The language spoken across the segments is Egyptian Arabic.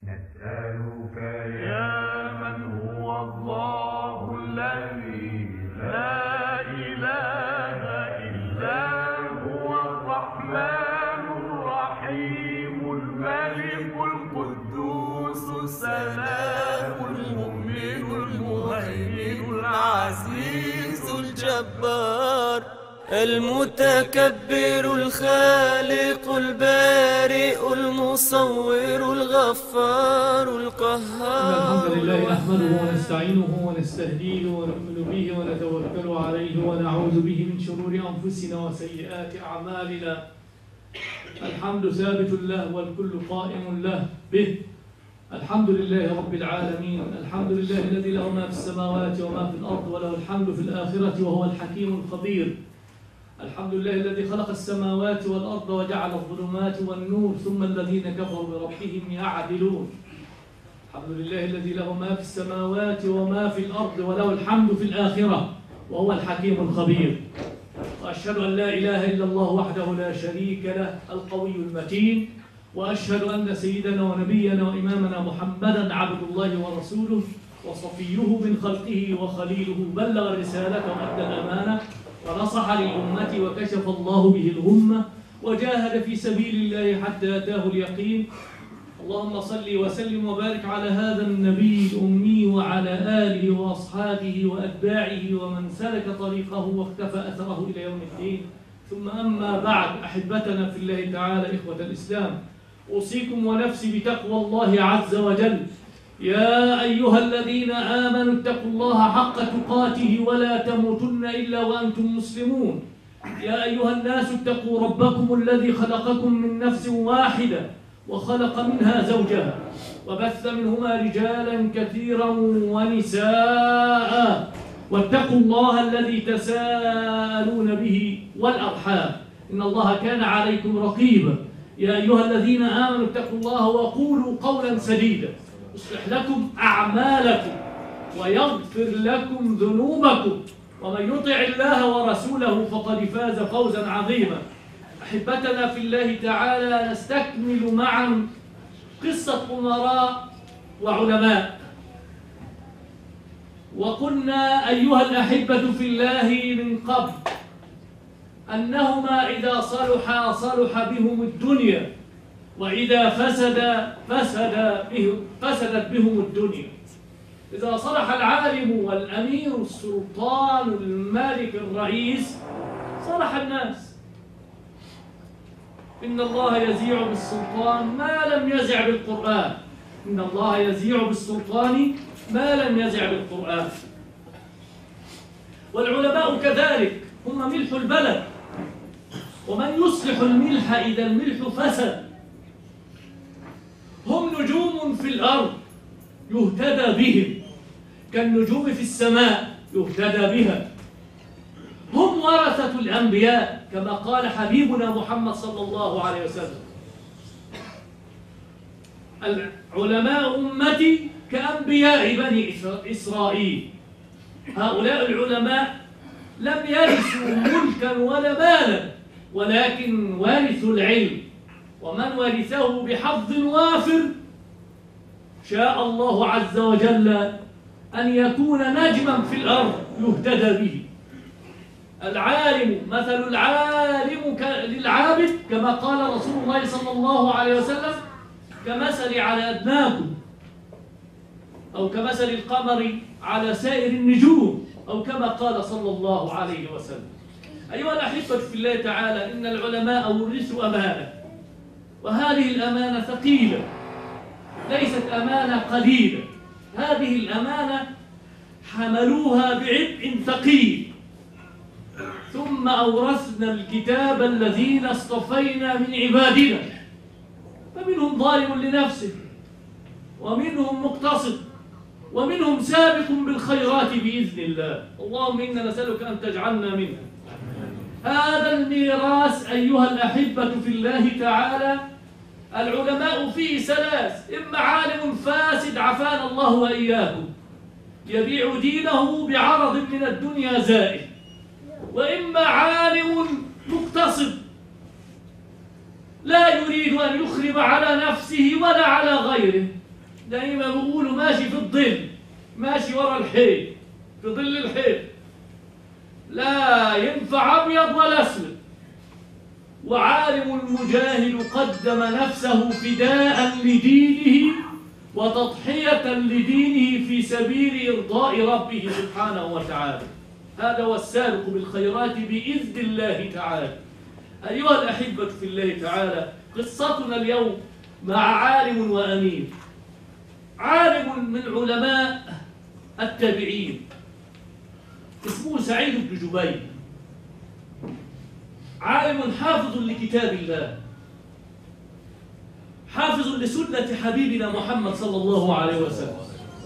نسألك يا من هو الله الذي لا إله إلا هو الرحمن الرحيم الملك القدوس السلام المؤمن المهيمن العزيز الجبار المتكبر الخالق البارئ المصور الغفار إن القهار الحمد لله نحمده ونستعينه ونستهديه ونؤمن به ونتوكل عليه ونعوذ به من شرور أنفسنا وسيئات أعمالنا الحمد ثابت له والكل قائم له به الحمد لله رب العالمين الحمد لله الذي له ما في السماوات وما في الأرض وله الحمد في الآخرة وهو الحكيم الخبير الحمد لله الذي خلق السماوات والأرض وجعل الظلمات والنور ثم الذين كفروا بربهم يعدلون الحمد لله الذي له ما في السماوات وما في الأرض وله الحمد في الآخرة وهو الحكيم الخبير وأشهد أن لا إله إلا الله وحده لا شريك له القوي المتين وأشهد أن سيدنا ونبينا وإمامنا محمدا عبد الله ورسوله وصفيه من خلقه وخليله بلغ الرسالة وأدى الأمانة ونصح للأمة وكشف الله به الغمة وجاهد في سبيل الله حتى أتاه اليقين اللهم صل وسلم وبارك على هذا النبي الأمي وعلى آله وأصحابه وأتباعه ومن سلك طريقه واختفى أثره إلى يوم الدين ثم أما بعد أحبتنا في الله تعالى إخوة الإسلام أوصيكم ونفسي بتقوى الله عز وجل يا أيها الذين آمنوا اتقوا الله حق تقاته ولا تموتن إلا وأنتم مسلمون يا أيها الناس اتقوا ربكم الذي خلقكم من نفس واحدة وخلق منها زوجها وبث منهما رجالا كثيرا ونساء واتقوا الله الذي تساءلون به والأرحام إن الله كان عليكم رقيبا يا أيها الذين آمنوا اتقوا الله وقولوا قولا سديدا يصلح لكم أعمالكم ويغفر لكم ذنوبكم ومن يطع الله ورسوله فقد فاز فوزا عظيما أحبتنا في الله تعالى نستكمل معا قصة أمراء وعلماء وقلنا أيها الأحبة في الله من قبل أنهما إذا صلحا صلح بهم الدنيا وإذا فسد فسد بهم فسدت بهم الدنيا إذا صلح العالم والأمير السلطان الملك الرئيس صلح الناس إن الله يزيع بالسلطان ما لم يزع بالقرآن إن الله يزيع بالسلطان ما لم يزع بالقرآن والعلماء كذلك هم ملح البلد ومن يصلح الملح إذا الملح فسد هم نجوم في الأرض يهتدى بهم كالنجوم في السماء يهتدى بها هم ورثة الأنبياء كما قال حبيبنا محمد صلى الله عليه وسلم العلماء أمتي كأنبياء بني إسرا- إسرائيل هؤلاء العلماء لم يرثوا ملكا ولا مالا ولكن ورثوا العلم ومن ورثه بحظ وافر شاء الله عز وجل أن يكون نجما في الأرض يهتدى به العالم مثل العالم ك- للعابد كما قال رسول الله صلى الله عليه وسلم كمثل على أدناكم أو كمثل القمر على سائر النجوم أو كما قال صلى الله عليه وسلم أيها الأحبة في الله تعالى إن العلماء ورثوا أمانة وهذه الأمانة ثقيلة ليست أمانة قليلة هذه الأمانة حملوها بعبء ثقيل ثم أورثنا الكتاب الذين اصطفينا من عبادنا فمنهم ظالم لنفسه ومنهم مقتصد ومنهم سابق بالخيرات بإذن الله اللهم إنا نسألك أن تجعلنا منهم هذا الميراث أيها الأحبة في الله تعالى العلماء فيه ثلاث إما عالم فاسد عفانا الله وإياكم يبيع دينه بعرض من الدنيا زائل وإما عالم مقتصد لا يريد أن يخرب على نفسه ولا على غيره دايما بيقولوا ماشي في الظل ماشي ورا الحيط في ظل الحيط لا ينفع ابيض ولا اسود وعالم المجاهد قدم نفسه فداء لدينه وتضحية لدينه في سبيل إرضاء ربه سبحانه وتعالى هذا هو السابق بالخيرات بإذن الله تعالى أيها الأحبة في الله تعالى قصتنا اليوم مع عالم وأمير عالم من علماء التابعين اسمه سعيد بن جبير عالم حافظ لكتاب الله حافظ لسنة حبيبنا محمد صلى الله عليه وسلم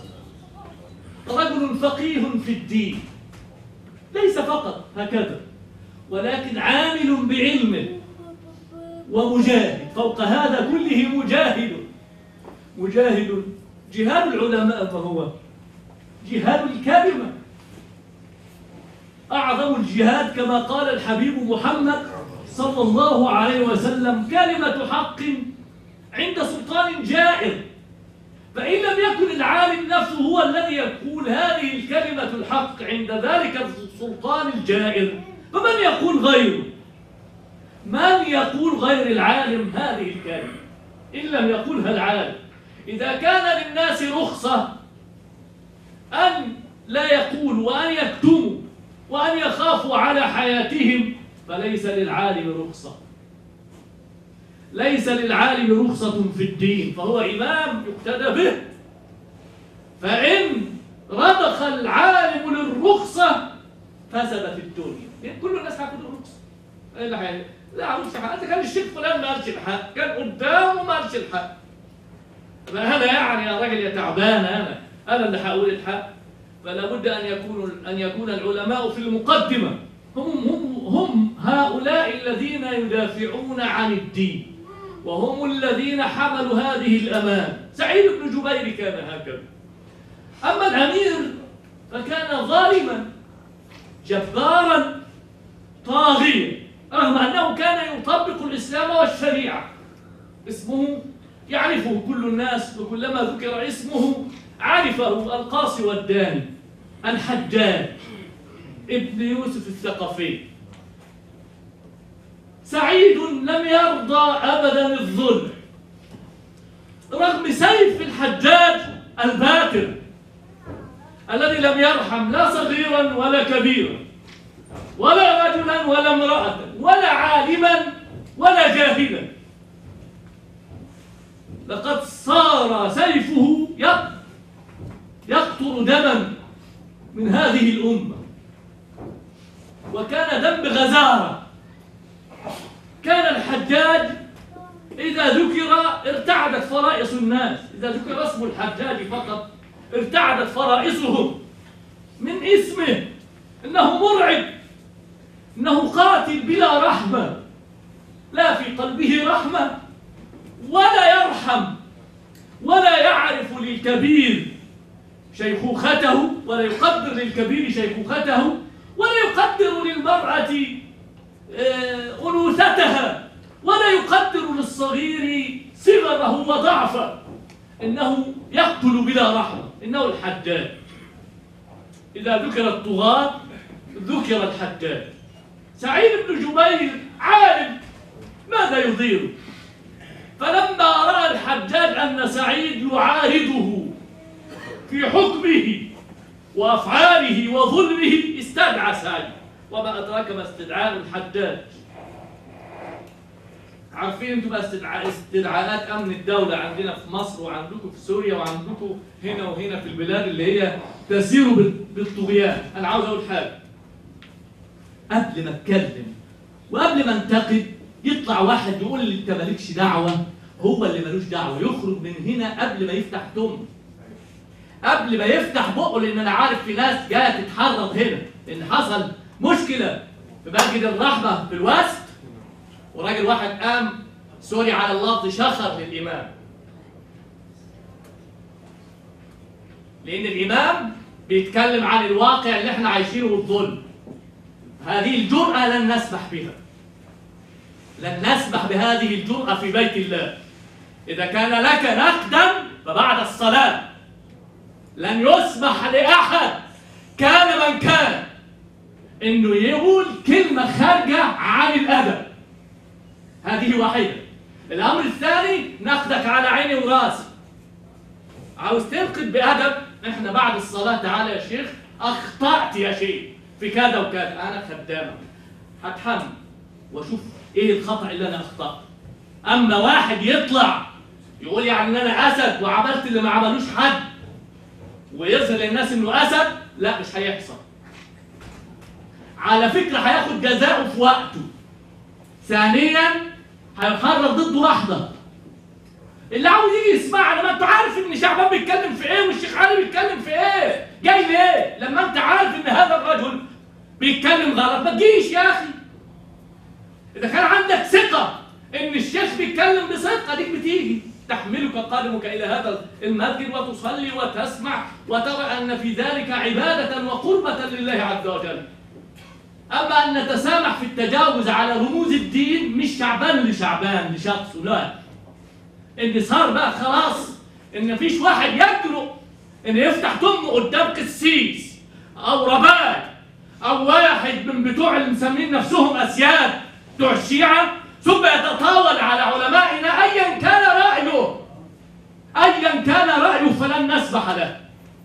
رجل فقيه في الدين ليس فقط هكذا ولكن عامل بعلمه ومجاهد فوق هذا كله مجاهد مجاهد جهاد العلماء فهو جهاد الكلمة أعظم الجهاد كما قال الحبيب محمد صلى الله عليه وسلم كلمة حق عند سلطان جائر فإن لم يكن العالم نفسه هو الذي يقول هذه الكلمة الحق عند ذلك السلطان الجائر فمن يقول غيره من يقول غير العالم هذه الكلمة إن لم يقولها العالم إذا كان للناس رخصة أن لا يقولوا وأن يكتموا وأن يخافوا على حياتهم فليس للعالم رخصة ليس للعالم رخصة في الدين فهو إمام يقتدى به فإن رضخ العالم للرخصة فسدت الدنيا يعني كل الناس هتاخد الرخصة إيه اللي حي- لا عروس حق انت كان الشيخ فلان ما قالش الحق كان قدامه ما قالش الحق ما انا يعني يا راجل يا تعبان انا انا اللي هقول الحق فلا بد ان يكون ان يكون العلماء في المقدمه هم هم هم هؤلاء الذين يدافعون عن الدين وهم الذين حملوا هذه الأمان سعيد بن جبير كان هكذا أما الأمير فكان ظالما جبارا طاغيا رغم أنه كان يطبق الإسلام والشريعة اسمه يعرفه كل الناس وكلما ذكر اسمه عرفه القاصي والداني الحجاج ابن يوسف الثقفي سعيد لم يرضى ابدا الظلم رغم سيف الحجاج الباتر الذي لم يرحم لا صغيرا ولا كبيرا ولا رجلا ولا امرأة ولا عالما ولا جاهلا لقد صار سيفه يق- يقطر دما من هذه الأمة وكان دم بغزارة كان الحجاج إذا ذكر ارتعدت فرائص الناس إذا ذكر اسم الحجاج فقط ارتعدت فرائصهم من اسمه إنه مرعب إنه قاتل بلا رحمة لا في قلبه رحمة ولا يرحم ولا يعرف للكبير شيخوخته ولا يقدر للكبير شيخوخته ولا يقدر للمرأة آه، أنوثتها ولا يقدر للصغير صغره وضعفه إنه يقتل بلا رحمة إنه الحجاج إذا ذكر الطغاة ذكر الحجاج سعيد بن جبير عالم ماذا يضير فلما رأى الحجاج أن سعيد يعارضه في حكمه وأفعاله وظلمه استدعى سعيد وما أدراك ما استدعاء الحجاج عارفين انتم بقى استدعاء استدعاءات امن الدوله عندنا في مصر وعندكم في سوريا وعندكم هنا وهنا في البلاد اللي هي تسير بال- بالطغيان انا عاوز اقول حاجه قبل ما اتكلم وقبل ما انتقد يطلع واحد يقول لي انت مالكش دعوه هو اللي ملوش دعوه يخرج من هنا قبل ما يفتح تم قبل ما يفتح بقه لان انا عارف في ناس جايه تتحرض هنا ان حصل مشكله في مسجد الرحمه في الوسط وراجل واحد قام سوري على اللفظ شخر للامام لان الامام بيتكلم عن الواقع اللي احنا عايشينه والظلم هذه الجرأة لن نسمح بها لن نسمح بهذه الجرأة في بيت الله إذا كان لك نقدا فبعد الصلاة لن يسمح لأحد كان من كان إنه يقول كلمة خارجة عن الأدب هذه واحدة الأمر الثاني ناخدك على عيني وراسي عاوز تنقد بأدب احنا بعد الصلاة تعالى يا شيخ أخطأت يا شيخ في كذا وكذا أنا خدامك هتحمل وأشوف إيه الخطأ اللي أنا أخطأت أما واحد يطلع يقول يعني إن أنا أسد وعملت اللي ما عملوش حد ويظهر للناس إنه أسد لا مش هيحصل على فكرة هياخد جزاؤه في وقته ثانيا هيحرر ضده لحظة اللي عاوز يجي يسمعنا ما انت عارف ان شعبان بيتكلم في ايه والشيخ علي بيتكلم في ايه جاي ليه لما انت عارف ان هذا الرجل بيتكلم غلط ما تجيش يا اخي اذا كان عندك ثقه ان الشيخ بيتكلم بصدق اديك بتيجي تحملك قدمك الى هذا المسجد وتصلي وتسمع وترى ان في ذلك عباده وقربه لله عز وجل اما ان نتسامح في التجاوز على رموز الدين مش شعبان لشعبان لشخصه لا ان صار بقى خلاص ان مفيش واحد يجرؤ ان يفتح تمه قدام قسيس او رباك او واحد من بتوع اللي مسمين نفسهم اسياد بتوع الشيعه ثم يتطاول على علمائنا ايا كان رايه ايا كان رايه فلن نسمح له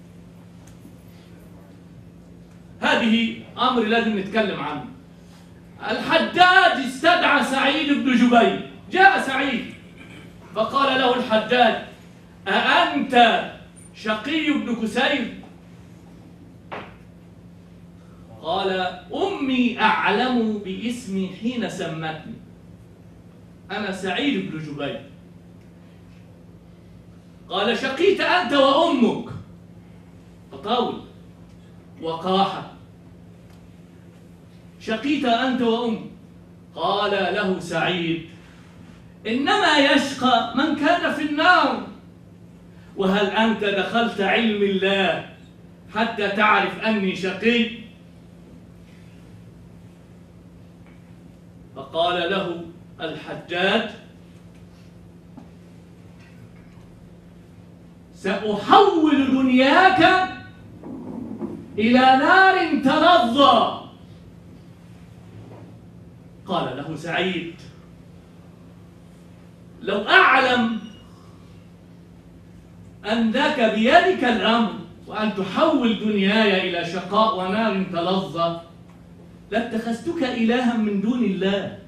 هذه امر لازم نتكلم عنه الحجاج استدعى سعيد بن جبير جاء سعيد فقال له الحجاج أأنت شقي بن كسير قال أمي أعلم باسمي حين سمتني أنا سعيد بن جبير قال شقيت أنت وأمك تطاول وقاحة شقيت أنت وأمك قال له سعيد إنما يشقى من كان في النار وهل أنت دخلت علم الله حتى تعرف أني شقي فقال له الحجاج سأحول دنياك إلى نار تلظى قال له سعيد لو أعلم أنك بيدك الأمر وأن تحول دنياي إلى شقاء ونار تلظى لاتخذتك إلها من دون الله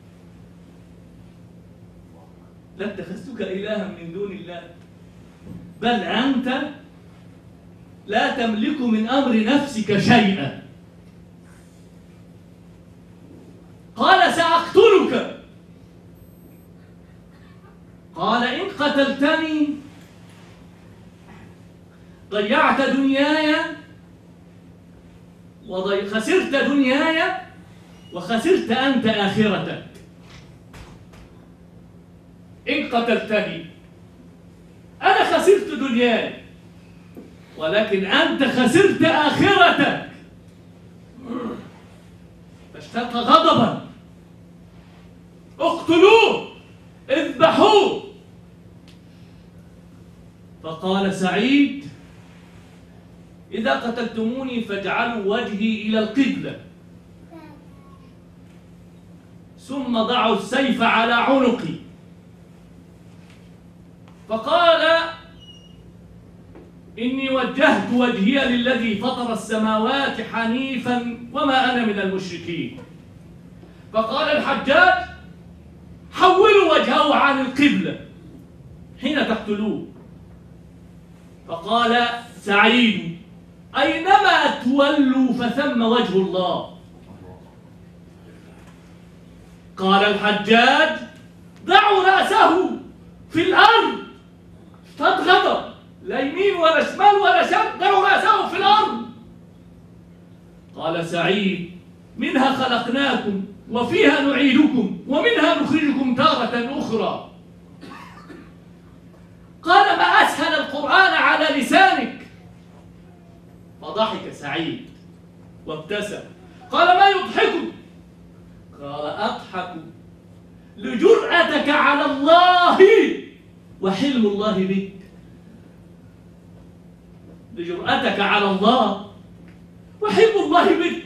لاتخذتك إلها من دون الله بل أنت لا تملك من أمر نفسك شيئا قال سأقتلك قال إن قتلتني ضيعت دنياي وخسرت دنياي وخسرت أنت آخرتك إن قتلتني أنا خسرت دنياي ولكن أنت خسرت آخرتك فاشتد غضبا اقتلوه اذبحوه فقال سعيد إذا قتلتموني فاجعلوا وجهي إلى القبلة ثم ضعوا السيف على عنقي فقال إني وجهت وجهي للذي فطر السماوات حنيفا وما أنا من المشركين فقال الحجاج حولوا وجهه عن القبلة حين تقتلوه فقال سعيد أينما تولوا فثم وجه الله قال الحجاج ضعوا رأسه في الأرض اشتد غضب لا يمين ولا شمال ولا شرق ضعوا رأسه في الأرض قال سعيد منها خلقناكم وفيها نعيدكم ومنها نخرجكم تارة أخرى قال ما أسهل القرآن على لسانك فضحك سعيد وابتسم قال ما يضحكك قال أضحك لجرأتك على الله وحلم الله بك لجرأتك على الله وحب الله بك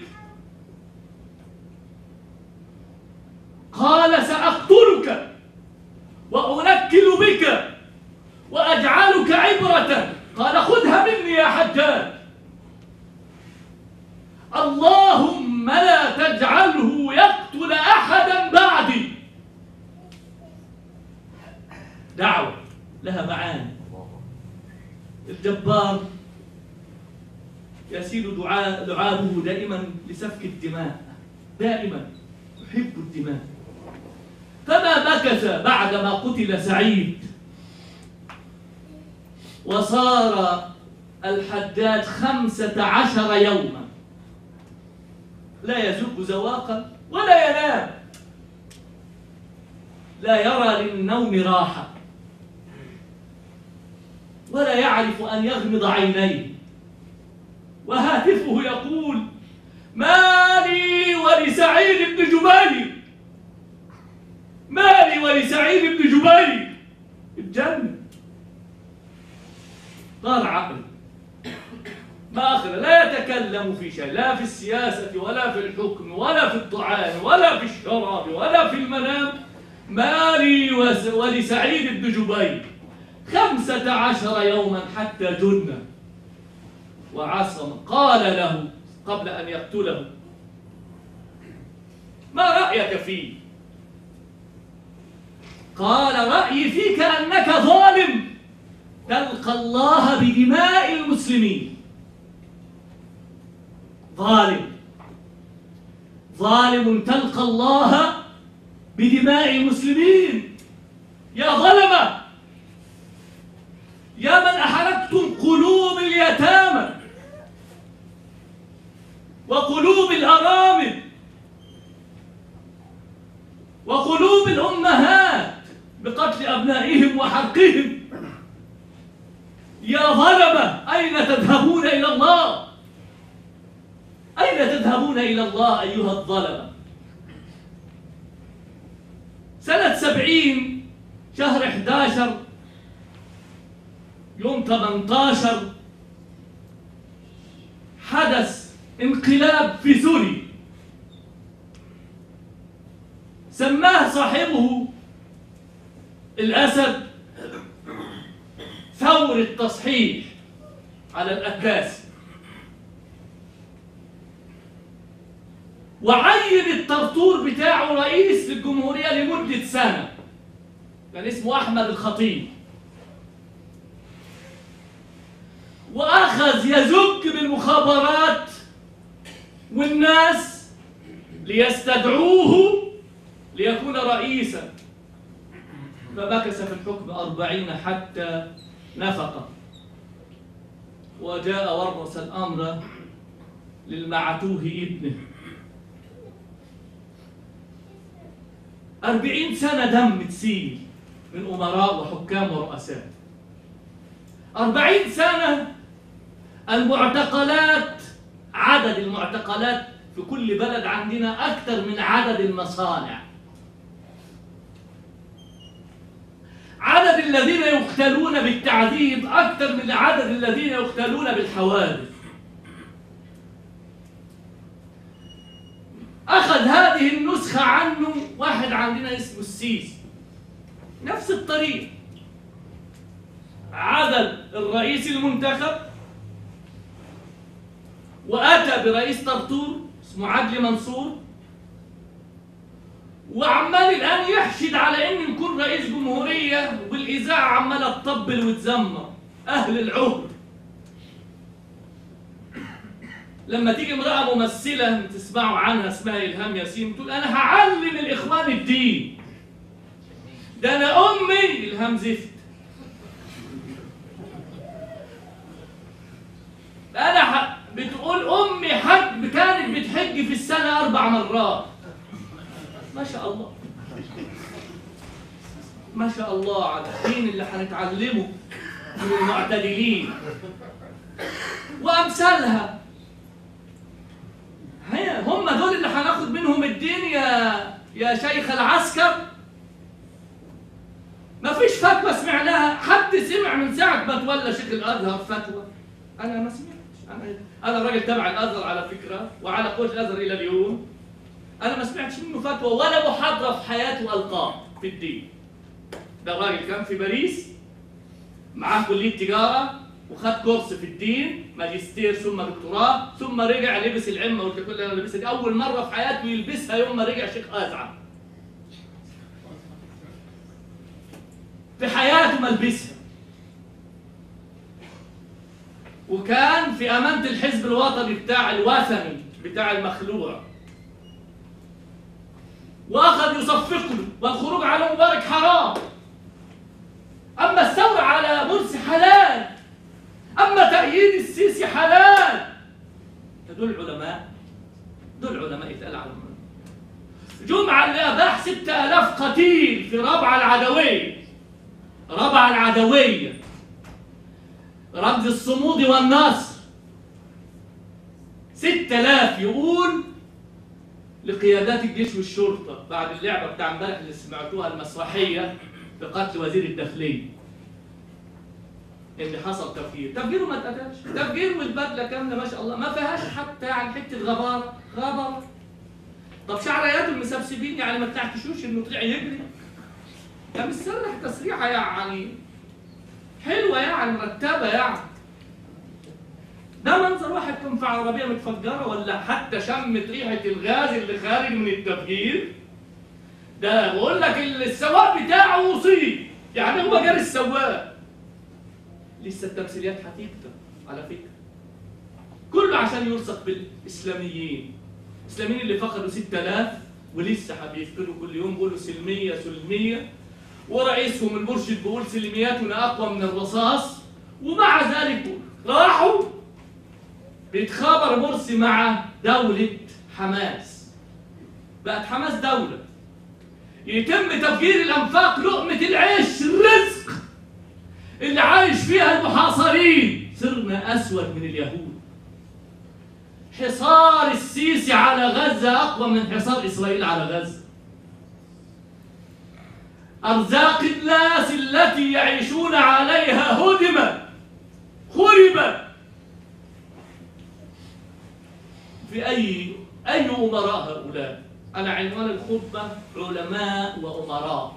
قال سأقتلك وأنكل بك وأجعلك عبرة قال خذها مني يا حجاج اللهم لا تجعله يقتل أحدا بعدي دعوة لها معاني الجبار يسيل دعاء لعابه دائما لسفك الدماء دائما يحب الدماء فما مكث بعدما قتل سعيد وصار الحجاج خمسة عشر يوما لا يذوق زواقا ولا ينام لا يرى للنوم راحة ولا يعرف أن يغمض عينيه وهاتفه يقول ما لي ولسعيد بن جبير ما لي ولسعيد بن جبير الجنة طار عقل ما أخر لا يتكلم في شيء لا في السياسة ولا في الحكم ولا في الطعام ولا في الشراب ولا في المنام ما لي وس- ولسعيد بن جبير خمسة عشر يوما حتى جن وعصم قال له قبل أن يقتله ما رأيك فيه قال رأيي فيك أنك ظالم تلقى الله بدماء المسلمين ظالم ظالم تلقى الله بدماء المسلمين يا ظلمة يا من أحرقتم قلوب اليتامى وقلوب الأرامل وقلوب الأمهات بقتل أبنائهم وحرقهم يا ظلمة أين تذهبون إلى الله أين تذهبون إلى الله أيها الظلمة سنة سبعين شهر 11 يوم 18 حدث انقلاب في سوريا سماه صاحبه الأسد ثور التصحيح على الأكاسي وعين الطرطور بتاعه رئيس للجمهورية لمدة سنة كان اسمه أحمد الخطيب وأخذ يزك بالمخابرات والناس ليستدعوه ليكون رئيسا فمكث في الحكم أربعين حتى نفق وجاء ورث الأمر للمعتوه ابنه أربعين سنة دم تسيل من أمراء وحكام ورؤساء أربعين سنة المعتقلات عدد المعتقلات في كل بلد عندنا أكثر من عدد المصانع عدد الذين يقتلون بالتعذيب أكثر من عدد الذين يقتلون بالحوادث أخذ هذه النسخة عنه واحد عندنا اسمه السيسي نفس الطريق عدد الرئيس المنتخب وأتى برئيس طرطور اسمه عدلي منصور وعمال الآن يحشد على إنه يكون رئيس جمهورية والإذاعة عمالة تطبل وتزمر أهل العهد لما تيجي امرأة ممثلة تسمعوا عنها اسمها إلهام ياسين تقول أنا هعلم الإخوان الدين ده أنا أمي إلهام زفت أنا ح... بتقول أمي حج كانت بتحج في السنة أربع مرات ما شاء الله ما شاء الله على الدين اللي هنتعلمه من المعتدلين وأمثالها هي هم دول اللي هناخد منهم الدين يا يا شيخ العسكر ما فيش فتوى سمعناها حد سمع من ساعة ما تولى شيخ الأزهر فتوى انا ما سمعتش انا انا راجل تبع الازهر على فكره وعلى قول الازهر الى اليوم انا ما سمعتش منه فتوى ولا محاضره في حياته القاها في الدين ده راجل كان في باريس معاه كليه تجاره وخد كورس في الدين ماجستير ثم دكتوراه ثم رجع لبس العمه والكل اللي انا لابسها دي اول مره في حياته يلبسها يوم ما رجع شيخ ازعم في حياته ما لبسها وكان في امانه الحزب الوطني بتاع الوثني بتاع المخلوع واخذ يصفق له والخروج على مبارك حرام اما الثوره على مرسي حلال اما تأييد السيسي حلال دول علماء دول علماء يتقال عنهم جمعة اللي أباح ستة آلاف قتيل في ربعة العدوية ربعة العدوية رمز الصمود والنصر ستة آلاف يقول لقيادات الجيش والشرطة بعد اللعبة بتاع امبارح اللي سمعتوها المسرحية بقتل وزير الداخلية اللي حصل تفجير تفجيره ما اتقتلش تفجير والبدله كامله ما شاء الله ما فيهاش حتى يعني حته غباره غبره طب شعريات المسبسبين يعني ما بتعكشوش انه طلع يجري ده مش سرح تسريحه يعني حلوه يعني مرتبه يعني ده منظر واحد كان في عربيه متفجره ولا حتى شمت ريحه الغاز اللي خارج من التفجير ده بقول لك السواق بتاعه مصيب يعني هو جاري السواق لسه التمثيليات هتكتر على فكره كله عشان يلصق بالاسلاميين الاسلاميين اللي فقدوا 6000 ولسه هبيفقدوا كل يوم بيقولوا سلميه سلميه ورئيسهم المرشد بيقول سلمياتنا اقوى من الرصاص ومع ذلك راحوا بيتخابر مرسي مع دوله حماس بقت حماس دوله يتم تفجير الانفاق لقمه العيش الرزق اللي عايش فيها المحاصرين صرنا أسود من اليهود حصار السيسي على غزة أقوى من حصار إسرائيل على غزة أرزاق الناس التي يعيشون عليها هدمت خربت في أي أي أمراء هؤلاء؟ أنا عنوان الخطبة علماء وأمراء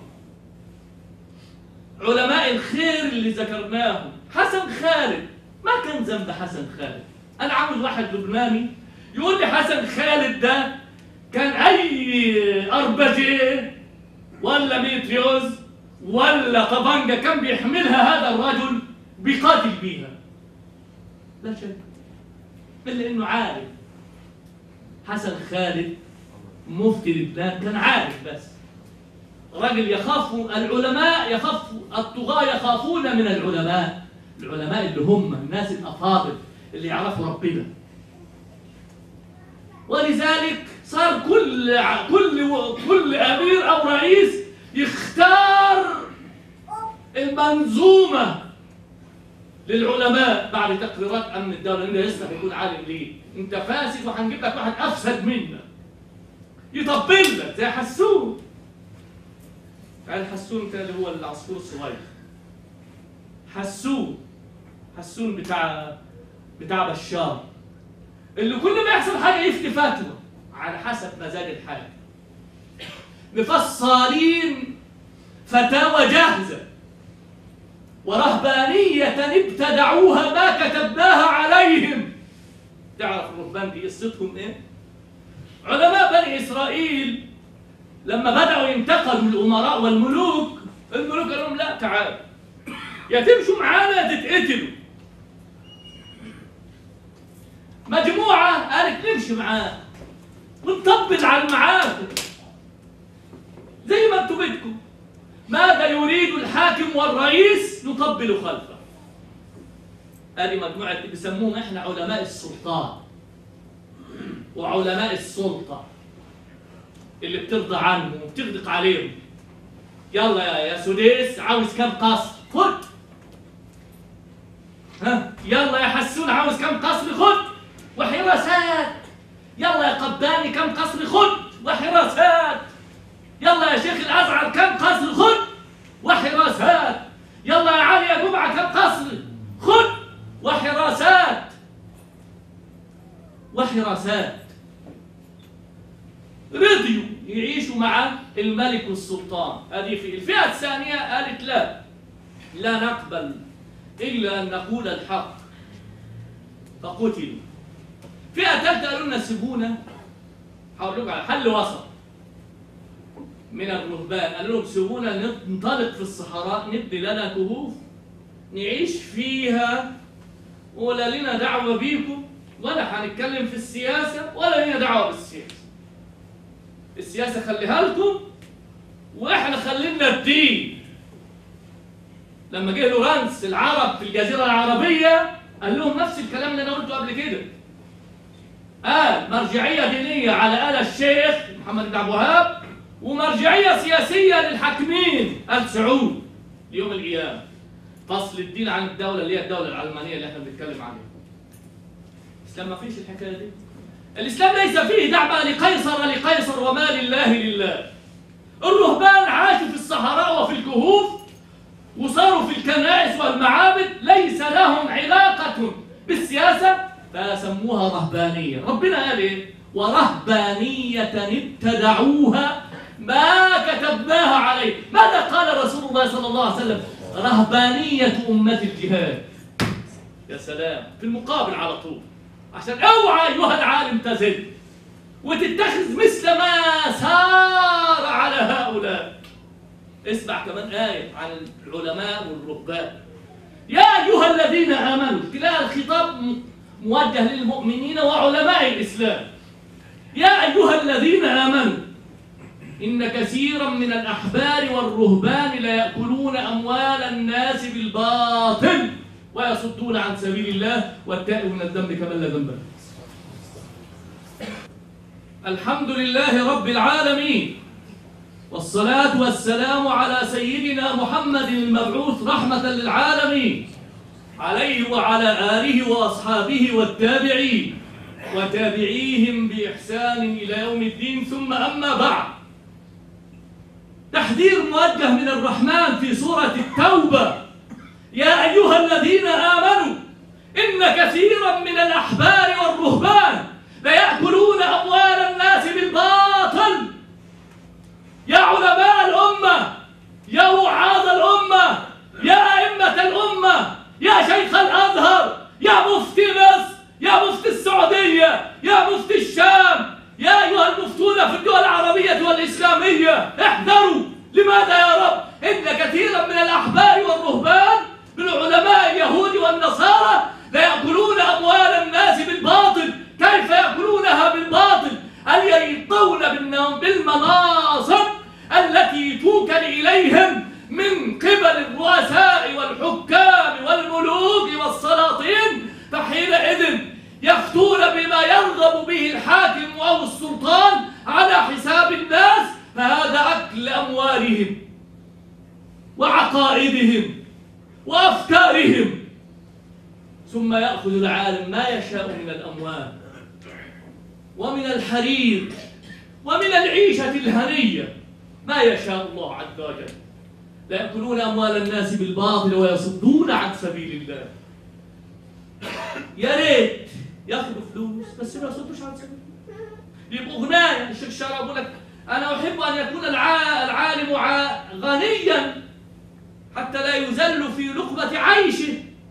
علماء الخير اللي ذكرناهم حسن خالد ما كان ذنب حسن خالد انا عاوز واحد لبناني يقول لي حسن خالد ده كان اي اربجي ولا ميتريوز ولا طبنجه كان بيحملها هذا الرجل بيقاتل بيها لا شك الا انه عارف حسن خالد مفتي لبنان كان عارف بس رجل يخاف العلماء يخاف الطغاة يخافون من العلماء العلماء اللي هم الناس الأفاضل اللي يعرفوا ربنا ولذلك صار كل كل كل أمير أو رئيس يختار المنظومة للعلماء بعد تقريرات أمن الدولة إنه يصلح يكون عالم ليه أنت فاسد وهنجيب لك واحد أفسد منك يطبل لك زي حسون يعني حسون كان اللي هو العصفور الصغير حسون حسون بتاع بتاع بشار اللي كل ما يحصل حاجه يفتي فتوى على حسب مزاج الحال مفصلين فتاوى جاهزه ورهبانية ابتدعوها ما كتبناها عليهم تعرف الرهبان دي قصتهم ايه؟ علماء بني اسرائيل لما بدأوا ينتقلوا الأمراء والملوك الملوك قالوا لهم لا تعالوا يا تمشوا معانا يا تتقتلوا مجموعة قالت نمشي معاه ونطبل على المعاهد زي ما انتم بدكم ماذا يريد الحاكم والرئيس نطبل خلفه هذه مجموعة بيسموهم احنا علماء السلطان وعلماء السلطة اللي بترضى عنهم وبتغدق عليهم يلا يا يا سديس عاوز كم قصر خد ها يلا يا حسون عاوز كم قصر خد وحراسات يلا يا قباني كم قصر خد وحراسات يلا يا شيخ الازعر كم قصر خد وحراسات يلا يا علي يا جمعه كم قصر خد وحراسات وحراسات رضيوا يعيشوا مع الملك والسلطان هذه في الفئة الثانية قالت لا لا نقبل إلا أن نقول الحق فقتلوا فئة ثالثة قالوا لنا سيبونا هقول لكم على حل وسط من الرهبان قالوا لهم سيبونا ننطلق في الصحراء نبني لنا كهوف نعيش فيها ولا لنا دعوة بيكم ولا هنتكلم في السياسة ولا لنا دعوة بالسياسة السياسة خليها لكم واحنا خلينا الدين لما جه لورانس العرب في الجزيرة العربية قال لهم نفس الكلام اللي انا قلته قبل كده قال مرجعية دينية على آل الشيخ محمد بن عبد الوهاب ومرجعية سياسية للحاكمين آل سعود ليوم القيامة فصل الدين عن الدولة اللي هي الدولة العلمانية اللي احنا بنتكلم عليها الإسلام ما فيش الحكاية دي الإسلام ليس فيه دعوة لقيصر لقيصر وما لله لله الرهبان عاشوا في الصحراء وفي الكهوف وصاروا في الكنائس والمعابد ليس لهم علاقة بالسياسة فسموها رهبانية ربنا قال إيه ورهبانية ابتدعوها ما كتبناها عليه ماذا قال رسول الله صلى الله عليه وسلم رهبانية أمة الجهاد يا سلام في المقابل على طول عشان اوعى ايها العالم تزل وتتخذ مثل ما سار على هؤلاء اسمع كمان آية عن العلماء والرهبان يا أيها الذين آمنوا تلاقي الخطاب م- موجه للمؤمنين وعلماء الإسلام يا أيها الذين آمنوا إن كثيرا من الأحبار والرهبان ليأكلون أموال الناس بالباطل ويصدون عن سبيل الله والتائب من الذنب كمن لا ذنب له الحمد لله رب العالمين والصلاة والسلام على سيدنا محمد المبعوث رحمة للعالمين عليه وعلى آله وأصحابه والتابعين وتابعيهم بإحسان إلى يوم الدين ثم أما بعد تحذير موجه من الرحمن في سورة التوبة يا أيها الذين آمنوا إن كثيرا من الأحبار والرهبان ليأكلون أموال الناس بالباطل يا علماء الأمة يا وعاظ الأمة يا أئمة الأمة يا شيخ الأزهر يا مفتي مصر يا مفتي السعودية يا مفتي الشام يا أيها المفتون في الدول العربية والإسلامية احذروا لماذا يا رب إن كثيرا من الأحبار والرهبان من علماء اليهود والنصارى ليأكلون أموال الناس بالباطل كيف يأكلونها بالباطل هل يريطون بالن- بالمناصب التي توكل إليهم من قبل الرؤساء والحكام والملوك والسلاطين فحينئذ يفتون بما يرغب به الحاكم أو السلطان على حساب الناس فهذا أكل أموالهم وعقائدهم وأفكارهم ثم يأخذ العالم ما يشاء من الأموال ومن الحرير ومن العيشة الهنية ما يشاء الله عز وجل لا يأكلون أموال الناس بالباطل ويصدون عن سبيل الله يا ريت ياخذوا فلوس بس ما يصدوش عن سبيل الله يبقوا غنايا الشيخ الشرع يقول لك أنا أحب أن يكون الع- العالم ع- غنيا حتى لا يذل في لقمة عيشه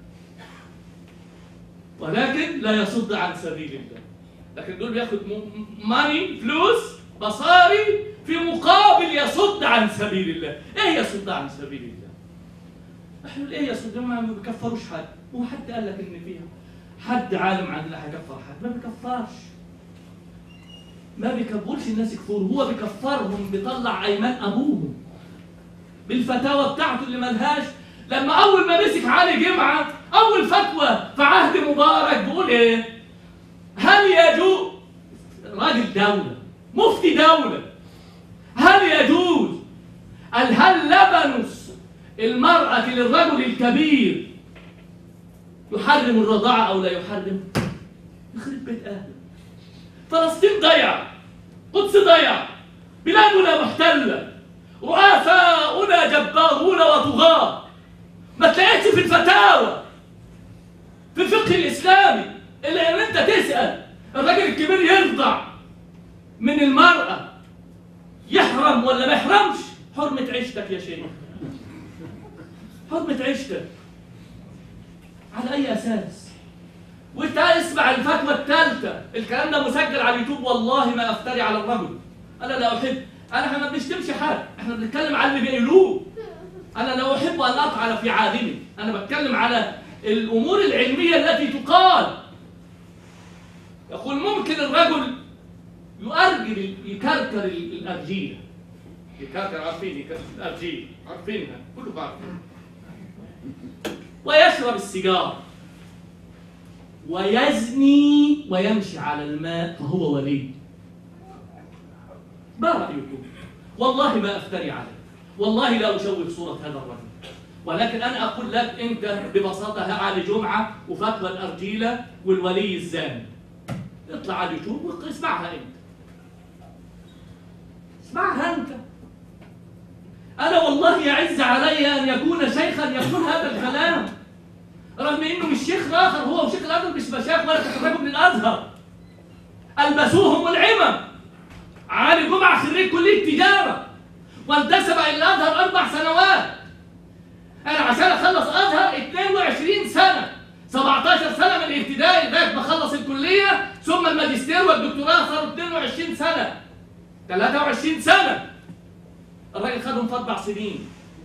ولكن لا يصد عن سبيل الله لكن دول بياخد م- ماني فلوس مصاري في مقابل يصد عن سبيل الله ايه يصد عن سبيل الله احنا ايه يصد ما ما بيكفروش حد هو حد قال لك ان فيها حد عالم عندنا هيكفر حد ما بيكفرش ما بيكبرش الناس يكفروا هو بيكفرهم بيطلع ايمان ابوهم بالفتاوى بتاعته اللي ملهاش لما اول ما مسك علي جمعه اول فتوى في عهد مبارك بيقول ايه هل يجوز راجل دوله مفتي دوله هل يجوز قال هل لبن المرأة للرجل الكبير يحرم الرضاعة أو لا يحرم؟ يخرب بيت أهله فلسطين ضيع قدس ضيع بلادنا محتلة رؤساؤنا جبارون وطغاة ما تلاقيش في الفتاوى في الفقه الإسلامي إلا إن أنت تسأل الراجل الكبير يرضع من المرأة يحرم ولا ما يحرمش حرمة عيشتك يا شيخ حرمة عيشتك على أي أساس وانت اسمع الفتوى الثالثة الكلام ده مسجل على اليوتيوب والله ما أفتري على الرجل أنا لا أحب أنا احنا ما بنشتمش حد احنا بنتكلم على اللي بيقولوه أنا لا أحب أن أطعن في عالمي أنا بتكلم على الأمور العلمية التي تقال يقول ممكن الرجل يؤرجل يكركر الأرجيلة يكركر عارفين يكركر الأرجيلة عارفينها كلكم عارفين ويشرب السيجار ويزني ويمشي على الماء فهو ولي ما رأيكم؟ والله ما أفتري عليه والله لا أشوه صورة هذا الرجل ولكن أنا أقول لك أنت ببساطة على جمعة وفتوى الأرجيلة والولي الزاني اطلع على اليوتيوب واسمعها أنت اسمعها أنت أنا والله يعز علي أن يكون شيخا يقول هذا الكلام رغم إنه مش شيخ آخر هو وشيخ الأزهر مش مشايخ ولا تخرجوا من الأزهر ألبسوهم العمم علي جمعة خريج كلية تجارة وانتسب إلى الأزهر أربع سنوات أنا عشان أخلص أزهر 22 سنة 17 سنة من الابتدائي لغاية ما أخلص الكلية ثم الماجستير والدكتوراه صاروا 22 سنة 23 سنة الراجل خدهم في أربع سنين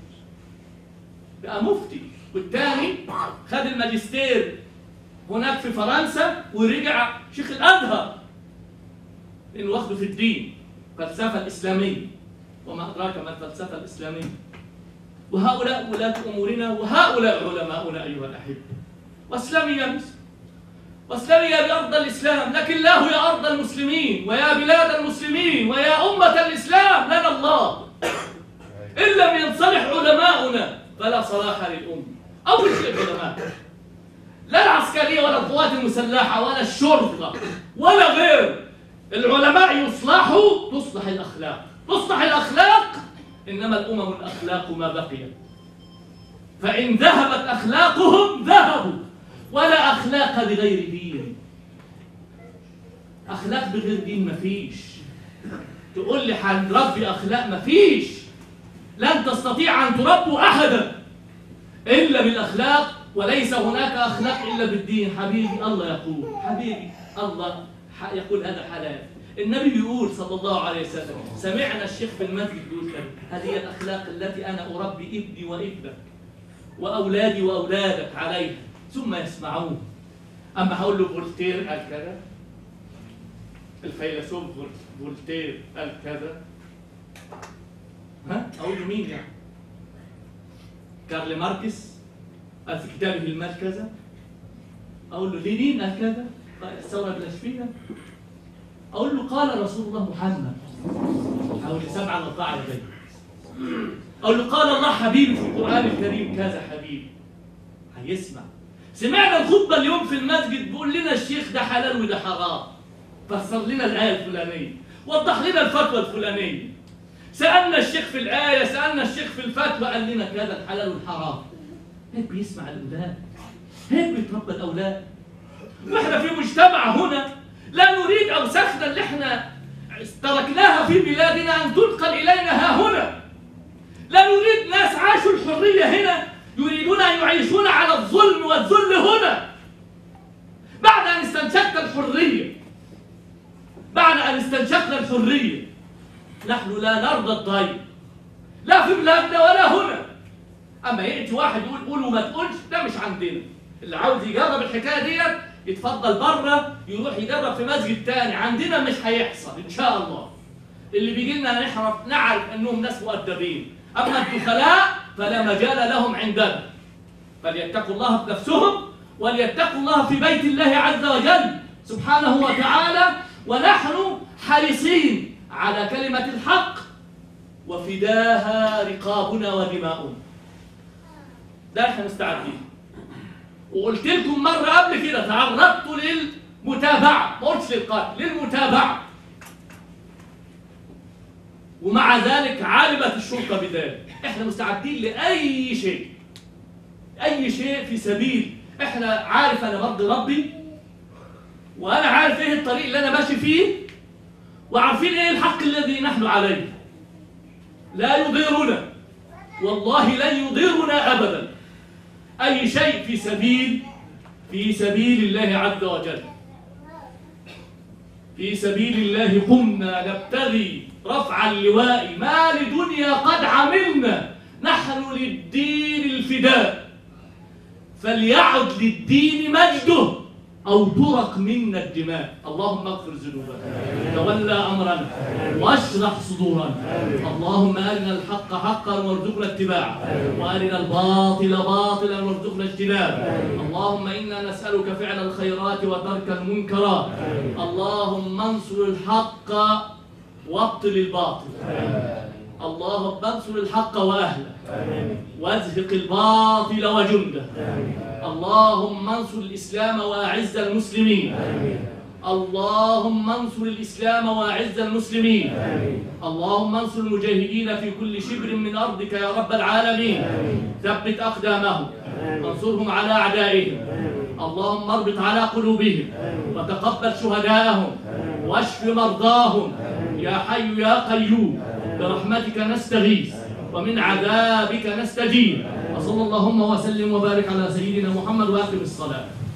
بقى مفتي والتاني خد الماجستير هناك في فرنسا ورجع شيخ الأزهر لأنه واخده في الدين فلسفة الإسلامية وما أدراك ما الفلسفة الإسلامية وهؤلاء ولاة أمورنا وهؤلاء علماؤنا أيها الأحبة واسلامي يا مسلم واسلامي يا بأرض الإسلام لكن الله يا أرض المسلمين ويا بلاد المسلمين ويا أمة الإسلام لنا الله إن لم ينصلح علماؤنا فلا صلاح للأمة أول شيء العلماء لا العسكرية ولا القوات المسلحة ولا الشرطة ولا غير العلماء يصلحوا تصلح الأخلاق تصلح الأخلاق إنما الأمم الأخلاق ما بقيت فإن ذهبت أخلاقهم ذهبوا ولا أخلاق لغير دين أخلاق بغير دين مفيش تقول لي هنربي أخلاق مفيش لن تستطيع أن تربوا أحدا إلا بالأخلاق وليس هناك أخلاق إلا بالدين حبيبي الله يقول حبيبي الله يقول هذا حلال النبي بيقول صلى الله عليه وسلم سمعنا الشيخ في المسجد بيقول كده هذه الأخلاق التي أنا أربي ابني وابنك وأولادي وأولادك عليها ثم يسمعون أما هقول له فولتير قال كذا الفيلسوف فولتير قال كذا ها أقول له مين يعني كارل ماركس قال في كتابه المال كذا أقول له لينين قال كذا الثورة البلشفية أقول له قال رسول الله محمد حوالي سبعة وأربعة لدي أقول له قال الله حبيبي في القرآن الكريم كذا حبيبي هيسمع سمعنا الخطبة اليوم في المسجد بيقول لنا الشيخ ده حلال وده حرام فسر لنا الآية الفلانية وضح لنا الفتوى الفلانية سألنا الشيخ في الآية سألنا الشيخ في الفتوى قال لنا كذا الحلال والحرام هيك بيسمع الأولاد هيك بيتربى الأولاد واحنا في مجتمع هنا لا نريد أوساخنا اللي احنا تركناها في بلادنا أن تنقل إلينا ها هنا لا نريد ناس عاشوا الحرية هنا يريدون أن يعيشون على الظلم والذل هنا بعد أن استنشقنا الحرية بعد أن استنشقنا الحرية نحن لا نرضى الضيق لا في بلادنا ولا هنا أما يأتي واحد يقول قول وما تقولش ده مش عندنا اللي عاوز يجرب الحكاية ديت يتفضل بره يروح يجرب في مسجد تاني عندنا مش هيحصل ان شاء الله اللي بيجي لنا نعرف نعرف انهم ناس مؤدبين اما الدخلاء فلا مجال لهم عندنا فليتقوا الله بنفسهم وليتقوا الله في بيت الله عز وجل سبحانه وتعالى ونحن حريصين على كلمة الحق وفداها رقابنا ودماؤنا ده احنا مستعدين وقلت لكم مرة قبل كده تعرضت للمتابعة ما قلتش للقتل للمتابعة ومع ذلك علمت الشرطة بذلك احنا مستعدين لأي شيء أي شيء في سبيل احنا عارف أنا مرضي ربي وانا عارف ايه الطريق اللي انا ماشي فيه وعارفين ايه الحق الذي نحن عليه لا يضيرنا والله لن يضيرنا ابدا اي شيء في سبيل في سبيل الله عز وجل في سبيل الله قمنا نبتغي رفع اللواء ما لدنيا قد عملنا نحن للدين الفداء فليعد للدين مجده أو ترق منا الدماء اللهم اغفر ذنوبنا تولى أمرنا واشرح صدورنا اللهم أرنا الحق حقا وارزقنا اتباعه وأرنا الباطل باطلا وارزقنا اجتنابه اللهم إنا نسألك فعل الخيرات وترك المنكرات اللهم انصر الحق وابطل الباطل اللهم انصر الحق وأهله وازهق الباطل وجنده اللهم انصر الإسلام وأعز المسلمين اللهم انصر الإسلام وأعز المسلمين اللهم انصر المجاهدين في كل شبر من أرضك يا رب العالمين ثبت أقدامهم انصرهم على أعدائهم اللهم اربط على قلوبهم وتقبل شهداءهم واشف مرضاهم يا حي يا قيوم برحمتك نستغيث ومن عذابك نستجيب وصلى اللهم وسلم وبارك على سيدنا محمد واقم الصلاه